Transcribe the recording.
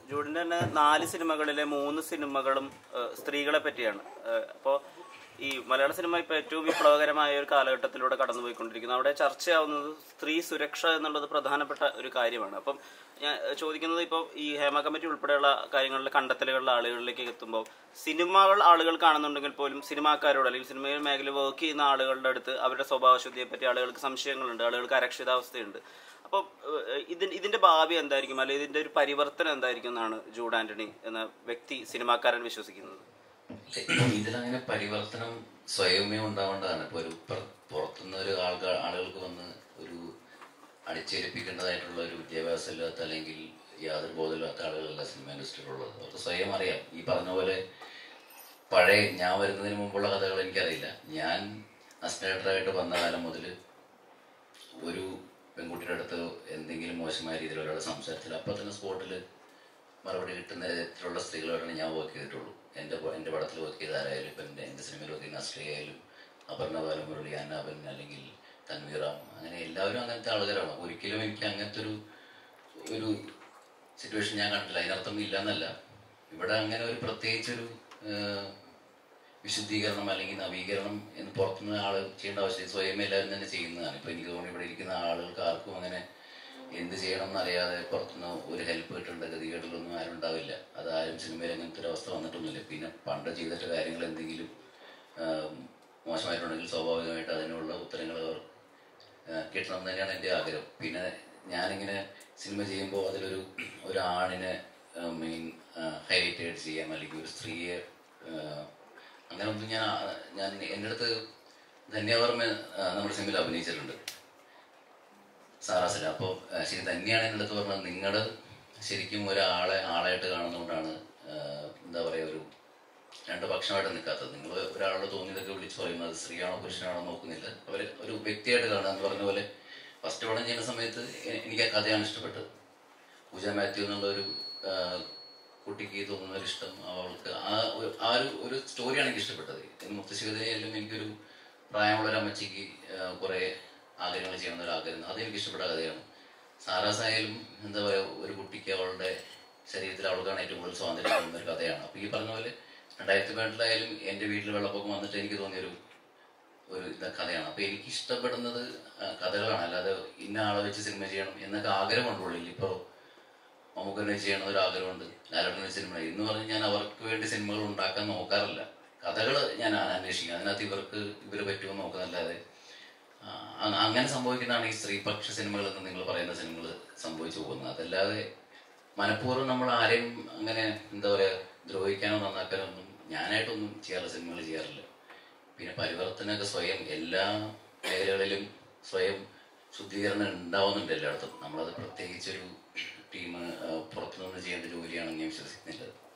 ജൂഡിന്റെ തന്നെ നാല് സിനിമകളിലെ മൂന്ന് സിനിമകളും ഏഹ്, സ്ത്രീകളെ പറ്റിയാണ് അപ്പോൾ ഈ മലയാള സിനിമ ഇപ്പൊ ഏറ്റവും വിപ്ലവകരമായ ഒരു കാലഘട്ടത്തിലൂടെ കടന്നുപോയിക്കൊണ്ടിരിക്കുന്നു അവിടെ ചർച്ചയാവുന്നത് സ്ത്രീ സുരക്ഷ എന്നുള്ളത് പ്രധാനപ്പെട്ട ഒരു കാര്യമാണ് അപ്പം ഞാൻ ഏഹ്, ചോദിക്കുന്നത് ഇപ്പോൾ ഈ ഹേമ കമ്മിറ്റി ഉൾപ്പെടെയുള്ള കാര്യങ്ങളിലെ കണ്ടെത്തലുകളിലെ ആളുകളിലേക്ക് എത്തുമ്പോൾ സിനിമകൾ ആളുകൾ കാണുന്നുണ്ടെങ്കിൽ പോലും സിനിമാക്കാരോട് അല്ലെങ്കിൽ സിനിമയിൽ മേഖല വർക്ക് ചെയ്യുന്ന ആളുകളുടെ അടുത്ത് അവരുടെ സ്വഭാവശുദ്ധിയെ പറ്റി ആളുകൾക്ക് സംശയങ്ങളുണ്ട് ആളുകൾക്ക് അരക്ഷിതാവസ്ഥയുണ്ട് അപ്പോൾ ഇതിന് ഇതിന്റെ ഭാവി എന്തായിരിക്കും അല്ലെങ്കിൽ ഇതിന്റെ ഒരു പരിവർത്തനം എന്തായിരിക്കും എന്നാണ് ജൂഡ് ആന്റണി എന്ന വ്യക്തി സിനിമാക്കാരൻ വിശ്വസിക്കുന്നത് ഇതിലങ്ങനെ പരിവർത്തനം സ്വയമേ ഉണ്ടാവേണ്ടതാണ് ഇപ്പൊ ഒരു പുറ- പുറത്തുനിന്ന് ഒരു ആൾക്കാർ ആളുകൾക്ക് വന്ന് ഒരു അടിച്ചേൽപ്പിക്കേണ്ടതായിട്ടുള്ള ഒരു വിദ്യാഭ്യാസം ഇല്ലാത്ത അല്ലെങ്കിൽ യാതൊരു ബോധമില്ലാത്ത ആളുകളല്ല സിനിമ ഇൻഡസ്ട്രിയിലുള്ളത് അവർക്ക് സ്വയം അറിയാം ഈ പറഞ്ഞ പോലെ പഴയ ഞാൻ വരുന്നതിന് മുമ്പുള്ള കഥകൾ എനിക്കറിയില്ല ഞാൻ അസിസ്റ്റേറ്ററായിട്ട് വന്ന കാലം മുതൽ ഒരു പെൺകുട്ടിയുടെ അടുത്ത് എന്തെങ്കിലും മോശമായ രീതിയിൽ ഒരാൾ സംസാരിച്ചാൽ അപ്പോൾ തന്നെ സ്പോട്ടിൽ മറുപടി കിട്ടുന്ന തരത്തിലുള്ള സ്ത്രീകളോടാണ് ഞാൻ വർക്ക് ചെയ്തിട്ടുള്ളൂ എൻ്റെ പ- എൻ്റെ പടത്തിൽ വർക്ക് ചെയ്ത ആരായാലും ഇപ്പം എൻ്റെ എൻ്റെ സിനിമയിൽ വർക്ക് ചെയ്യുന്ന അശ്രീ ആയാലും അപർണ ബാലമുരളി അന്നാബൻ അല്ലെങ്കിൽ തൻവീറാം അങ്ങനെ എല്ലാവരും അങ്ങനത്തെ ആളുകളാണ് ഒരിക്കലും എനിക്ക് അങ്ങനത്തെ ഒരു ഒരു സിറ്റുവേഷൻ ഞാൻ കണ്ടില്ല അതിനർത്ഥം ഇല്ല എന്നല്ല ഇവിടെ അങ്ങനെ ഒരു പ്രത്യേകിച്ചൊരു ഏഹ്, വിശുദ്ധീകരണം അല്ലെങ്കിൽ നവീകരണം എന്ന് പുറത്തുനിന്ന് ആൾ ചെയ്യേണ്ട ആവശ്യം സ്വയം എല്ലാവരും തന്നെ ചെയ്യുന്നതാണ് ഇപ്പൊ എനിക്ക് തോന്നുന്നു ഇവിടെ ഇരിക്കുന്ന ആളുകൾക്ക് ആർക്കും അങ്ങനെ എന്ത് ചെയ്യണം എന്നറിയാതെ പുറത്തുനിന്ന് ഒരു ഹെൽപ്പ് കിട്ടേണ്ട ഗതികേടിലൊന്നും ആരും ഉണ്ടാവില്ല അത് ആരും സിനിമയിൽ അങ്ങനത്തെ ഒരു അവസ്ഥ വന്നിട്ടൊന്നുമില്ല പിന്നെ പണ്ട് ചെയ്തിട്ട് കാര്യങ്ങൾ എന്തെങ്കിലും ആം, മോശമായിട്ടുണ്ടെങ്കിൽ സ്വാഭാവികമായിട്ട് അതിനുള്ള ഉത്തരങ്ങൾ അവർ ആ, കിട്ടണം എന്ന് തന്നെയാണ് എൻ്റെ ആഗ്രഹം പിന്നെ ഞാനിങ്ങനെ സിനിമ ചെയ്യുമ്പോൾ അതിലൊരു ഒരു ആണിനെ മെയിൻ ഹൈലൈറ്റ് ചെയ്യാം അല്ലെങ്കിൽ ഒരു സ്ത്രീയെ ആ, അങ്ങനെ ഒന്നും ഞാൻ ആ- ഞാൻ എൻ്റെ അടുത്ത് ധന്യവർമ്മ ആ, നമ്മുടെ സിനിമയിൽ അഭിനയിച്ചിട്ടുണ്ട് സാറാസില അപ്പോൾ ശരി തന്നെയാണ് എൻ്റെ അടുത്ത് പറഞ്ഞത് നിങ്ങൾ ശരിക്കും ഒരാളെ ആളായിട്ട് കാണുന്നതുകൊണ്ടാണ് ആ, എന്താ പറയുക ഒരു രണ്ട് പക്ഷമായിട്ട് നിൽക്കാത്തത് നിങ്ങൾ ഒരാളോട് തോന്നിയതൊക്കെ വിളിച്ചു പറയുന്നത് സ്ത്രീയാണോ പുരുഷനാണോ നോക്കുന്നില്ല അവർ ഒരു വ്യക്തിയായിട്ട് കാണുക എന്ന് പറഞ്ഞ പോലെ ഫസ്റ്റ് പടം ചെയ്യുന്ന സമയത്ത് എ- എനിക്ക് ആ കഥയാണ് ഇഷ്ടപ്പെട്ടത് പൂജ മാത്യു എന്നുള്ള ഒരു ആ, കുട്ടിക്ക് തോന്നുന്ന ഒരു ഇഷ്ടം അവൾക്ക് ആ ഒരു ആ ഒരു ഒരു സ്റ്റോറിയാണ് എനിക്ക് ഇഷ്ടപ്പെട്ടത് എന്ന് മുത്തശ്ശികതയിലും എനിക്കൊരു പ്രായമുള്ള ഒരു അമ്മച്ചിക്ക് ആ, കുറേ ആഗ്രഹങ്ങൾ ചെയ്യണമെന്ന് ഒരു ആഗ്രഹം അത് എനിക്ക് ഇഷ്ടപ്പെട്ട കഥയാണ് സാറാസായാലും എന്താ പറയുക ഒരു കുട്ടിക്ക് അവളുടെ ശരീരത്തിൽ അവൾക്കാണ് ഏറ്റവും കൂടുതൽ സ്വാതന്ത്ര്യം തോന്നുന്ന ഒരു കഥയാണ് അപ്പോൾ ഈ പറഞ്ഞ പോലെ രണ്ടായിരത്തി പതിനെട്ടിലായാലും എൻ്റെ വീട്ടിൽ വെള്ളപ്പൊക്കം വന്നിട്ട് എനിക്ക് തോന്നിയൊരു ഒരു ഇത് കഥയാണ് അപ്പൊ എനിക്ക് ഇഷ്ടപ്പെടുന്നത് ആ, കഥകളാണ് അല്ലാതെ ഇന്ന ആളെ വെച്ച് സിനിമ ചെയ്യണം എന്നൊക്കെ ആഗ്രഹമുണ്ട് ഉള്ളിൽ ഇപ്പോൾ മമ്മൂക്കനെ ചെയ്യണം ഒരു ആഗ്രഹമുണ്ട് ലാലേട്ടനെ സിനിമ എന്ന് പറഞ്ഞ് ഞാൻ അവർക്ക് വേണ്ടി സിനിമകൾ ഉണ്ടാക്കാൻ നോക്കാറില്ല കഥകൾ ഞാൻ അന്വേഷിക്കും അതിനകത്ത് ഇവർക്ക് ഇവര് പറ്റുമോ നോക്കുന്നല്ലാതെ ആ, അ- അങ്ങനെ സംഭവിക്കുന്നതാണ് ഈ സ്ത്രീപക്ഷ സിനിമകൾ എന്ന് നിങ്ങൾ പറയുന്ന സിനിമകൾ സംഭവിച്ചു പോകുന്നത് അതല്ലാതെ മനഃപൂർവ്വം നമ്മൾ ആരെയും അങ്ങനെ എന്താ പറയാ ദ്രോഹിക്കാനോ നന്നാക്കാനോ ഒന്നും ഞാനായിട്ടൊന്നും ചെയ്യാറില്ല സിനിമകൾ ചെയ്യാറില്ല പിന്നെ പരിവർത്തനമൊക്കെ സ്വയം എല്ലാ മേഖലകളിലും സ്വയം ശുദ്ധീകരണം ഉണ്ടാവുന്നുണ്ട് എല്ലായിടത്തും നമ്മളത് പ്രത്യേകിച്ചൊരു ടീം പുറത്തുനിന്ന് ചെയ്യേണ്ട ജോലിയാണെന്ന് ഞാൻ വിശ്വസിക്കുന്നില്ല